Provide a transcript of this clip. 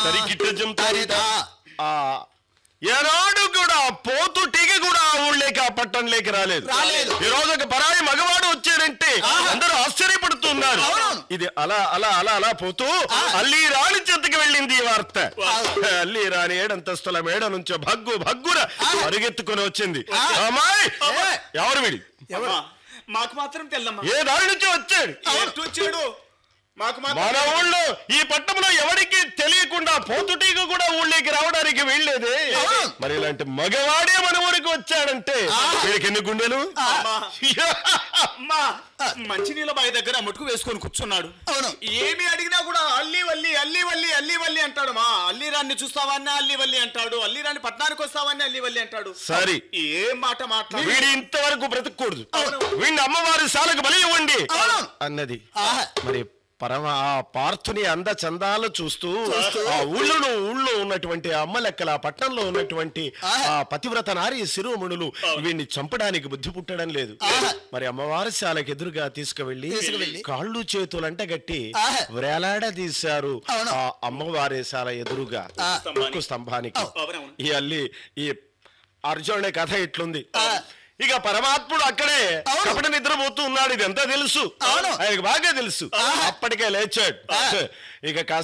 తరికిట్టజం తరిత తరిత. ఆ ఏనాడు కూడా పోతు టీకి కూడా ఆ ఊళ్ళేకి ఆ పట్టణంలోకి రాలేదు రాలేదు. ఈ రోజు ఒక పరాయి మగవాడు వచ్చాడంటే అందరూ ఆశ్చర్యపడుతున్నారు అవునవును. ఇది అలా అలా అలా అలా పోతూ అల్లి రాణి చెంతకి వెళ్ళింది ఈ వార్త అల్లి రాణి ఏడంతస్తుల మేడ నుంచి భగ్గు భగ్గున పరిగెత్తుకుని వచ్చింది అమ్మాయి ఎవరు వీడి అమ్మా, మాకు మాత్రం తెల్లమ్మా ఏ దారి నుంచి వచ్చాడు ఎటు వచ్చాడు మాకు మన మాత్రం ఊళ్ళో ఈ పట్టణంలో ఎవరికి తెలియకుండా పోతుటీకి కూడా ఊళ్ళోకి రావడానికి వీల్లేదే అవును. మరి ఇలాంటి మగవాడే మన ఊరికి వచ్చాడంటే వీడికి ఎన్ని గుండెలు అమ్మా, అమ్మా మంచినీళ్ళ బావి దగ్గర ముట్టుకు వేసుకొని కూర్చున్నాడు అవును. ఏమి అడిగినా కూడా అల్లి వల్లి అల్లి వల్లి అల్లి వల్లి అంటాడు మా అల్లి రాన్ని చూస్తావన్నా అల్లి వల్లి అంటాడు అల్లి రాన్ని పట్టణానికి వస్తావని అల్లి వల్లి అంటాడు సరి ఏం మాట మాట్లాడు వీడి ఇంతవరకు బ్రతకూడదు వీడిని అమ్మవారి శాలకు బలి ఇవ్వండి అవును. అన్నది ఆహా. మరి పరమ ఆ పార్థుని అంద చందాలు చూస్తూ ఆ ఊళ్ళో ఊళ్ళో ఉన్నటువంటి అమ్మ లెక్కల ఆ పట్టణంలో ఉన్నటువంటి ఆహా. ఆ పతివ్రత నారి శిరోమణులు వీడిని చంపడానికి బుద్ధి పుట్టడం లేదు ఆహా. మరి అమ్మవారి శాలకు ఎదురుగా తీసుకువెళ్ళి తీసుకువెళ్ళి. కాళ్ళు చేతులంట గట్టి ఆహా. వేలాడదీశారు అవును. ఆ అమ్మవారి శాల ఎదురుగా ఆ. ఉక్కు స్తంభానికి అవునవును. ఈ అల్లి ఈ అర్జునుడి కథ ఇట్లుంది ఇక పరమాత్ముడు అక్కడే అవును. కపట నిద్రపోతూ ఉన్నాడు ఇదంతా తెలుసు అవును. ఆయనకు బాగా తెలుసు అప్పటికే లేచాడు ఇక కాస్త